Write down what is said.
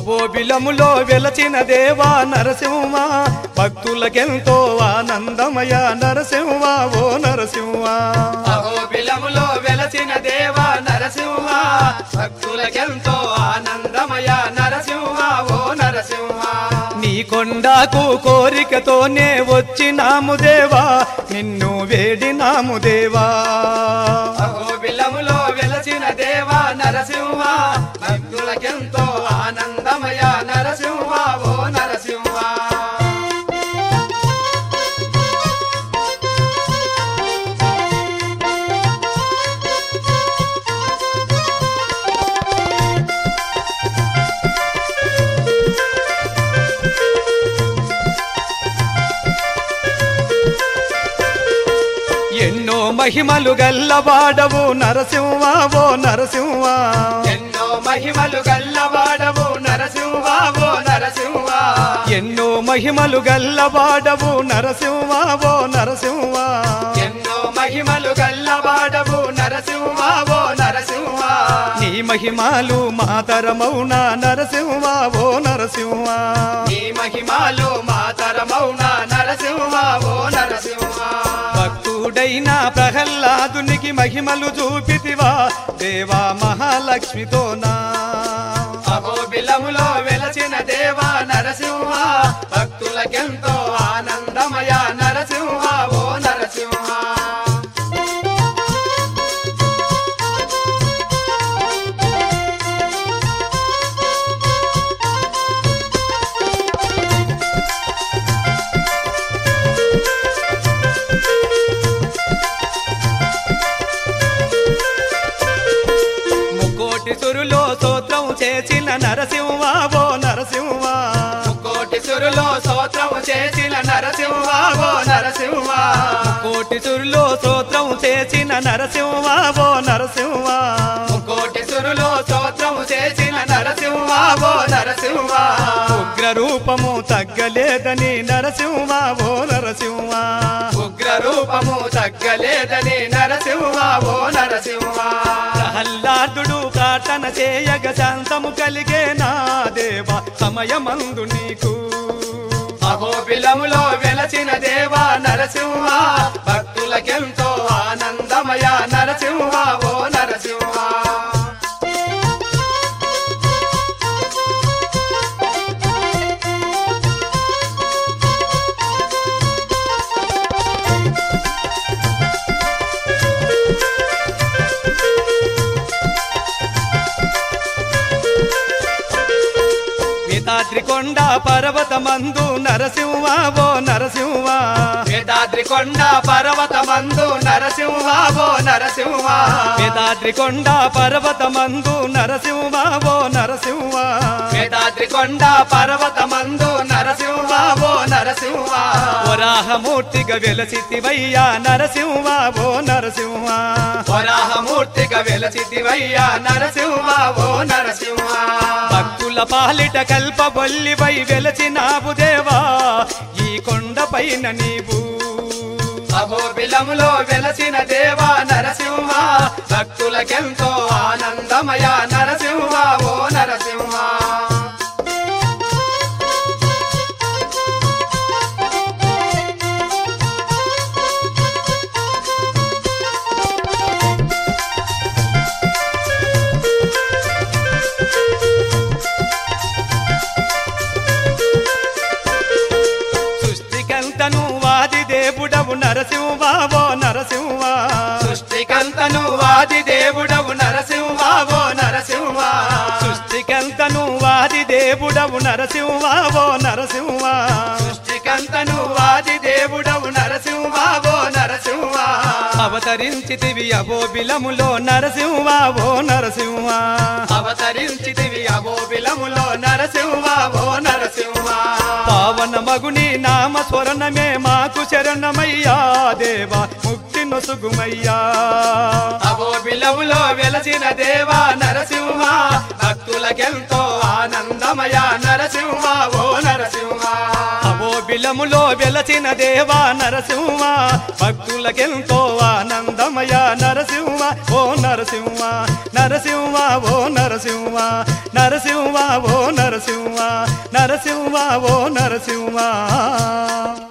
అబోబిలములో వెలచిన దేవా నరసింహ భక్తులకెంతో ఆనందమయ నరసింహ ఓ నరసింహ అహోబిలములో వెలసిన దేవ నరసింహ భక్తులకెంతో ఆనందమయ నరసింహ ఓ నరసింహ నీ కొండకు కోరికతోనే వచ్చినాము దేవా నిన్ను వేడినాము దేవా అహోబిలములో వెలసిన దేవ నరసింహ భక్తులకెంతో ఆనందమయ నరసింహ ఓ నరసింహ ఎన్నో మహిమలు గల్లవాడవు నరసింహ ఓ నరసింహ ఎన్నో మహిమలు గల్లవాడవు నరసింహ ఓ నరసింహ ఎన్నో మహిమలు గల్లవాడవు నరసింహ ఓ నరసింహ ఎన్నో మహిమలు గల్లవాడవు నరసింహ ఓ నరసింహ నీ మహిమాలు మాతరమౌన నరసింహ ఓ నరసింహ నీ మహిమాలు మాతరమౌన నరసింహ ఓ నరసింహ భక్తుడైన ప్రహ్లాదునికి మహిమలు చూపితివా దేవా మహాలక్ష్మితోనా అహోబిలములో వెలసిన దేవ నరసింహ భక్తులకెంతో ఆనందమయ నరసింహ ఓ నరసింహ ముక్కోటి సురులో స్తోత్రం చేసిన నరసింహ ఓ నరసింహ కోటి సురులో స్తోత్రము చేసిన నరసింహ ఓ నరసింహ కోటి సురులో స్తోత్రం చేసిన నరసింహ ఓ నరసింహ కోటి సురులో స్తోత్రము చేసిన నరసింహ ఓ నరసింహ ఉగ్ర రూపము తగ్గలేదని నరసింహ ఓ నరసింహ ఉగ్ర రూపము తగ్గలేదని నరసింహ ఓ నరసింహ ప్రహ్లాదుడు ప్రార్థన చేయగ శాంతము కలిగే నా దేవ సమయమందు నీకు అహోబిలములో వెలసిన దేవ నరసింహ భక్తులకెంతో ఆనందమయ నరసింహ ఓ నరసింహ వేదాద్రి కొండ పర్వతమందు నరసింహ ఓ నరసింహ వేదాద్రి కొండ పర్వతమందు నరసింహ ఓ నరసింహ వేదాద్రి కొండ పర్వతమందు నరసింహ ఓ నరసింహ వేదాద్రి కొండ పర్వతమందు నరసింహ ఓ నరసింహ వరాహమూర్తిగా వెలసితివయ్యా నరసింహ ఓ నరసింహ వరాహమూర్తిగా వెలచితివయ్యా నరసింహ ఓ నరసింహ భక్తుల పాలిట కల్పబొల్లివై వెలసినావు దేవా ఈ కొండపైన నీవు అహోబిలములో వెలసిన దేవ నరసింహ భక్తులకెంతో ఆనందమయ నరసింహ ఓ నరసింహ సృష్టికంతను వాది దేవుడవు నరసింహ ఓ నరసింహ సృష్టికంతను వాది దేవుడవు నరసింహ ఓ నరసింహ సృష్టికంతను వాది దేవుడవు నరసింహ ఓ నరసింహ సృష్టికంతను వాది దేవుడవు నరసింహ ఓ నరసింహ అవతరించితివి అబోబిలములో నరసింహ ఓ నరసింహ అవతరించితివి అబోబిలములో నరసింహ ఓ నరసింహ పావన మగుని నామ స్వరణమే మాకు శరణమయ్యా దేవా ముక్తి నొసుగుమయ్యా అబోబిలములో వెలసిన దేవ నరసింహ భక్తులకెంతో ఆనందమయ నరసింహ ఓ నరసింహ అబోబిలములో వెలసిన దేవా నరసింహ భక్తులకెంతో ఆనందమయ నరసింహ ఓ నర నరసింహ నరసింహ ఓ నరసింహ నరసింహ ఓ నరసింహ నరసింహ ఓ నరసింహ